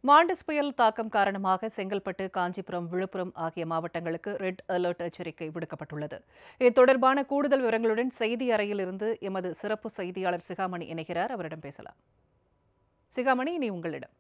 Mandous புயல் தாக்கம் காரணமாக செங்கல்பட்டு காஞ்சிபுரம் விழுப்புரம் ஆகிய மாவட்டங்களுக்கு ரெட் அலர்ட் எச்சரிக்கை விடுக்கப்பட்டுள்ளது இது தொடர்பான கூடுதல் விவரங்களுடன் செய்தி அறையிலிருந்து எமது சிறப்பு செய்தியாளர் சிகாமணி இணைகிறார் அவரிடம் பேசலாம் சிகாமணி இனி உங்களிடம்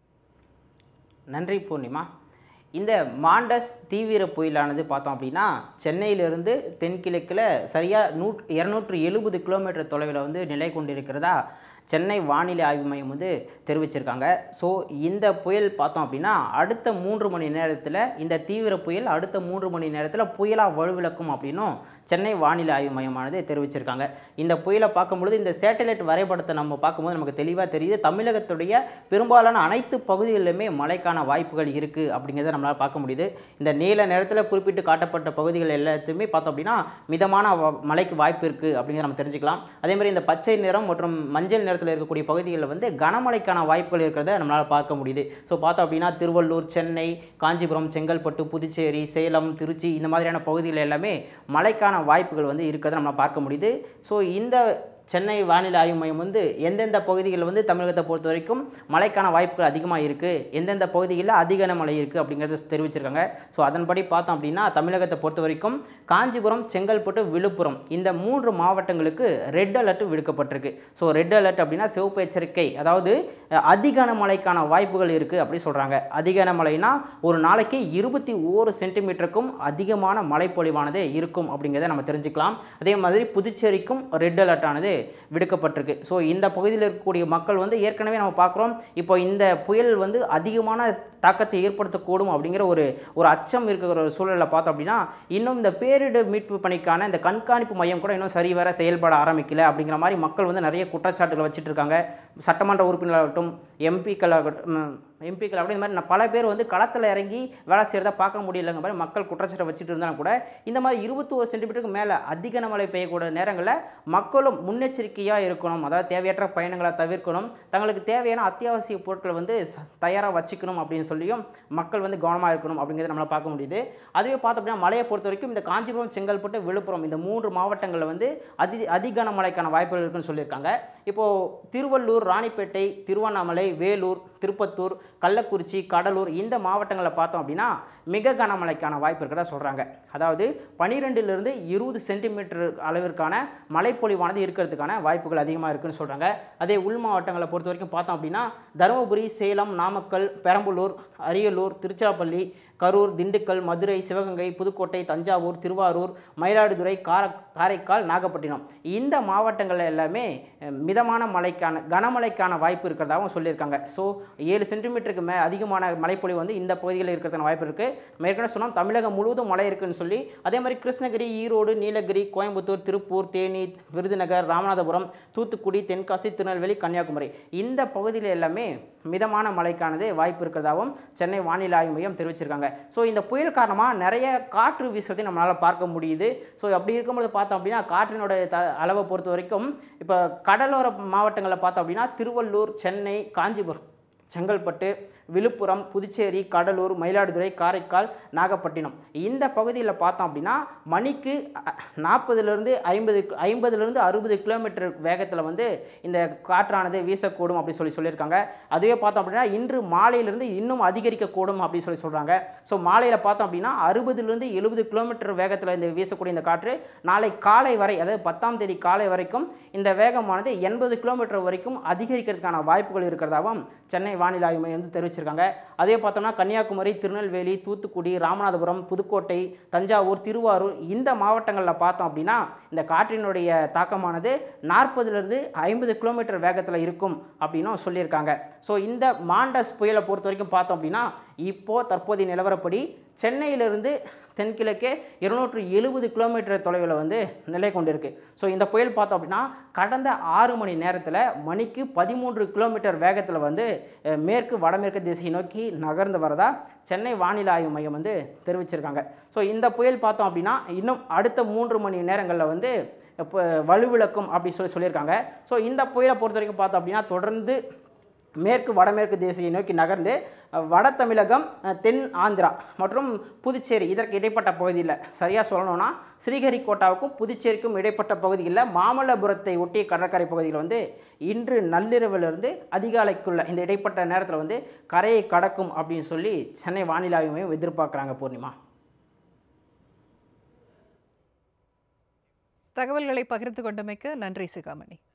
நன்றி பூர்ணிமா இந்த மாண்டஸ் தீவிர புயலானது பார்த்தோம் அப்படின்னா சென்னையிலிருந்து தென்கிழக்கில் சரியாக நூ இரநூற்று எழுபது கிலோமீட்டர் தொலைவில் வந்து நிலை கொண்டிருக்கிறதா சென்னை வானிலை ஆய்வு மையம் வந்து தெரிவிச்சிருக்காங்க ஸோ இந்த புயல் பார்த்தோம் அப்படின்னா அடுத்த மூன்று மணி நேரத்தில் இந்த தீவிர புயல் அடுத்த மூன்று மணி நேரத்தில் புயலாக வலுவிழக்கும் அப்படின்னும் சென்னை வானிலை ஆய்வு மையமானது தெரிவிச்சிருக்காங்க இந்த புயலை பார்க்கும்பொழுது இந்த சேட்டலைட் வரைபடத்தை நம்ம பார்க்கும்போது நமக்கு தெளிவாக தெரியுது தமிழகத்துடைய பெரும்பாலான அனைத்து பகுதிகளிலுமே மழைக்கான வாய்ப்புகள் இருக்குது அப்படிங்கிறத நம்மளால் பார்க்க முடியுது இந்த நீல நேரத்தில் குறிப்பிட்டு காட்டப்பட்ட பகுதிகள் எல்லாத்தையுமே பார்த்தோம் அப்படின்னா மிதமான வ- மழைக்கு வாய்ப்பு இருக்குது அப்படிங்கிறத நம்ம தெரிஞ்சுக்கலாம் அதே மாதிரி இந்த பச்சை நிறம் மற்றும் மஞ்சள் நிறத்தில் இருக்கக்கூடிய பகுதிகளில் வந்து கனமழைக்கான வாய்ப்புகள் இருக்கிறத நம்மளால் பார்க்க முடியுது ஸோ பார்த்தோம் அப்படின்னா திருவள்ளூர் சென்னை காஞ்சிபுரம் செங்கல்பட்டு புதுச்சேரி சேலம் திருச்சி இந்த மாதிரியான பகுதிகள் எல்லாமே மழைக்கான வாய்ப்புகள் வந்து இருக்கிறத நம்ம பார்க்க முடியுது ஸோ இந்த சென்னை வானிலை ஆய்வு மையம் வந்து எந்தெந்த பகுதிகளில் வந்து தமிழகத்தை பொறுத்த வரைக்கும் மழைக்கான வாய்ப்புகள் அதிகமாக இருக்குது எந்தெந்த பகுதிகளில் அதிக மழை இருக்குது அப்படிங்கிறத தெரிவிச்சிருக்காங்க ஸோ அதன்படி பார்த்தோம் அப்படின்னா தமிழகத்தை பொறுத்த வரைக்கும் காஞ்சிபுரம் செங்கல்பட்டு விழுப்புரம் இந்த மூன்று மாவட்டங்களுக்கு ரெட் அலர்ட் விடுக்கப்பட்டிருக்கு ஸோ ரெட் அலர்ட் அப்படின்னா சிவப்பு எச்சரிக்கை அதாவது அஹ், அதிக மழைக்கான வாய்ப்புகள் இருக்குது அப்படி சொல்கிறாங்க அதிக மழைனா ஒரு நாளைக்கு இருபத்தி ஓரு சென்டிமீட்டருக்கும் அதிகமான மழைப்பொழிவானது இருக்கும் அப்படிங்கிறத நம்ம தெரிஞ்சுக்கலாம் அதே மாதிரி புதுச்சேரிக்கும் ரெட் அலர்ட் ஆனது விடுக்கப்பட்டிருக்கு ஸோ இந்த பகுதியில் இருக்கக்கூடிய மக்கள் வந்து ஏற்கனவே நம்ம பார்க்குறோம் இப்போ இந்த புயல் வந்து அதிகமான தாக்கத்தை ஏற்படுத்தக்கூடும் அப்படிங்கிற ஒரு ஒரு அச்சம் இருக்கிற ஒரு சூழலில் பார்த்தோம் அப்படின்னா இன்னும் இந்த பேரிடர் மீட்பு பணிக்கான இந்த கண்காணிப்பு மையம் கூட இன்னும் சரிவர செயல்பட ஆரம்பிக்கல அப்படிங்கிற மாதிரி மக்கள் வந்து நிறைய குற்றச்சாட்டுகளை வச்சுட்டு இருக்காங்க சட்டமன்ற உறுப்பினராகட்டும் எம்பிக்கள் ஆகட்டும் எம்பிக்கள் அப்படி இந்த மாதிரி நான் பல பேர் வந்து களத்தில் இறங்கி வேலை செய்கிறத பார்க்க முடியலங்க மாதிரி மக்கள் குற்றச்சாட்டை வச்சுட்டு இருந்தாலும் கூட இந்த மாதிரி இருபத்தி ஒரு சென்டிமீட்டருக்கு மேலே அதிக மழை பெய்யக்கூடிய நேரங்களில் மக்களும் முன்னெச்சரிக்கையாக இருக்கணும் அதாவது தேவையற்ற பயணங்களை தவிர்க்கணும் தங்களுக்கு தேவையான அத்தியாவசிய பொருட்களை வந்து தயாராக வச்சுக்கணும் அப்படின்னு சொல்லியும் மக்கள் வந்து கவனமாக இருக்கணும் அப்படிங்கிறத நம்மளால் பார்க்க முடியுது அதுவே பார்த்தோம் அப்படின்னா மழையை பொறுத்த வரைக்கும் இந்த காஞ்சிபுரம் செங்கல்பட்டு விழுப்புரம் இந்த மூன்று மாவட்டங்களில் வந்து அதி அதிகன மழைக்கான வாய்ப்புகள் இருக்குன்னு சொல்லியிருக்காங்க இப்போது திருவள்ளூர் ராணிப்பேட்டை திருவண்ணாமலை வேலூர் திருப்பத்தூர் கள்ளக்குறிச்சி கடலூர் இந்த மாவட்டங்களில் பார்த்தோம் அப்படின்னா மிக கனமழைக்கான வாய்ப்பு இருக்கிறதா சொல்கிறாங்க அதாவது பனிரெண்டிலிருந்து இருபது சென்டிமீட்டர் அளவிற்கான மழைப்பொழிவானது இருக்கிறதுக்கான வாய்ப்புகள் அதிகமாக இருக்குன்னு சொல்கிறாங்க அதே உள் மாவட்டங்களை பொறுத்த வரைக்கும் பார்த்தோம் அப்படின்னா தருமபுரி சேலம் நாமக்கல் பெரம்பலூர் அரியலூர் திருச்சிராப்பள்ளி கரூர் திண்டுக்கல் மதுரை சிவகங்கை புதுக்கோட்டை தஞ்சாவூர் திருவாரூர் மயிலாடுதுறை கார காரைக்கால் நாகப்பட்டினம் இந்த மாவட்டங்கள் எல்லாமே அஹ், மிதமான மழைக்கான கனமழைக்கான வாய்ப்பு இருக்கிறதாகவும் சொல்லியிருக்காங்க ஸோ ஏழு சென்டிமீட்டருக்கு மே அதிகமான மழைப்பொழிவு வந்து இந்த பகுதிகளில் இருக்கிறதுக்கான வாய்ப்பு இருக்குது நம்ம ஏற்கனவே சொன்னோம் தமிழகம் முழுவதும் மழை இருக்குன்னு சொல்லி அதே மாதிரி கிருஷ்ணகிரி ஈரோடு நீலகிரி கோயம்புத்தூர் திருப்பூர் தேனி விருதுநகர் ராமநாதபுரம் தூத்துக்குடி தென்காசி திருநெல்வேலி கன்னியாகுமரி இந்த பகுதியில் எல்லாமே மிதமான மழைக்கானது வாய்ப்பு இருக்கிறதாகவும் சென்னை வானிலை ஆய்வு மையம் தெரிவிச்சிருக்காங்க ஸோ இந்த புயல் காரணமாக நிறைய காற்று வீசுறதை நம்மளால் பார்க்க முடியுது ஸோ அப்படி இருக்கும்போது பார்த்தோம் அப்படின்னா காற்றினோட த அளவை பொறுத்த வரைக்கும் இப்போ கடலோர மாவட்டங்களில் பார்த்தோம் அப்படின்னா திருவள்ளூர் சென்னை காஞ்சிபுரம் செங்கல்பட்டு விழுப்புரம் புதுச்சேரி கடலூர் மயிலாடுதுறை காரைக்கால் நாகப்பட்டினம் இந்த பகுதியில் பார்த்தோம் அப்படின்னா மணிக்கு நாற்பதுலேருந்து ஐம்பது ஐம்பதுலேருந்து அறுபது கிலோமீட்டர் வேகத்தில் வந்து இந்த காற்றானது வீசக்கூடும் அப்படி சொல்லி சொல்லியிருக்காங்க அதுவே பார்த்தோம் அப்படின்னா இன்று மாலையிலிருந்து இன்னும் அதிகரிக்கக்கூடும் அப்படி சொல்லி சொல்கிறாங்க ஸோ மாலையில் பார்த்தோம் அப்படின்னா அறுபதுலேருந்து எழுபது கிலோமீட்டர் வேகத்தில் இந்த வீசக்கூடிய இந்த காற்று நாளை காலை வரை அதாவது பத்தாம் தேதி காலை வரைக்கும் இந்த வேகமானது எண்பது கிலோமீட்டர் வரைக்கும் அதிகரிக்கிறதுக்கான வாய்ப்புகள் இருக்கிறதாகவும் சென்னை வானிலை ஆய்வு மையம் வந்து தெரிவிச்சிருக்காங்க அதே பார்த்தோம்னா கன்னியாகுமரி திருநெல்வேலி தூத்துக்குடி ராமநாதபுரம் புதுக்கோட்டை தஞ்சாவூர் திருவாரூர் இந்த மாவட்டங்களில் பார்த்தோம் அப்படின்னா இந்த காற்றினுடைய தாக்கமானது நாற்பதுலேருந்து ஐம்பது கிலோமீட்டர் வேகத்தில் இருக்கும் அப்படின்னும் சொல்லியிருக்காங்க ஸோ இந்த மாண்டஸ் புயலை பொறுத்த வரைக்கும் பார்த்தோம் அப்படின்னா இப்போது தற்போதைய நிலவரப்படி சென்னையிலிருந்து தென்கிழக்கே இருநூற்று எழுபது கிலோமீட்டர் தொலைவில் வந்து நிலை கொண்டிருக்கு ஸோ இந்த புயல் பார்த்தோம் அப்படின்னா கடந்த ஆறு மணி நேரத்தில் மணிக்கு பதிமூன்று கிலோமீட்டர் வேகத்தில் வந்து அஹ், மேற்கு வடமேற்கு திசையை நோக்கி நகர்ந்து வரதா சென்னை வானிலை ஆய்வு மையம் வந்து தெரிவிச்சிருக்காங்க ஸோ இந்த புயல் பார்த்தோம் அப்படின்னா இன்னும் அடுத்த மூன்று மணி நேரங்களில் வந்து இப்போ வலுவிழக்கும் அப்படி சொல்லி சொல்லியிருக்காங்க ஸோ இந்த புயலை பொறுத்த வரைக்கும் பார்த்தோம் அப்படின்னா தொடர்ந்து மேற்கு வடமேற்கு திசையை நோக்கி நகர்ந்து அஹ், வட தமிழகம் அஹ், தென் ஆந்திரா மற்றும் புதுச்சேரி இதற்கு இடைப்பட்ட பகுதியில் சரியாக சொல்லணும்னா ஸ்ரீஹரிகோட்டாவுக்கும் புதுச்சேரிக்கும் இடைப்பட்ட பகுதிகளில் மாமல்லபுரத்தை ஒட்டிய கடற்கரை பகுதியில் வந்து இன்று நள்ளிரவிலிருந்து அதிகாலைக்குள்ள இந்த இடைப்பட்ட நேரத்தில் வந்து கரையை கடக்கும் அப்படின்னு சொல்லி சென்னை வானிலை ஆய்வு மையம் எதிர்பார்க்குறாங்க பூர்ணிமா தகவல்களை பகிர்ந்து கொண்டமைக்கு நன்றி சிகாமணி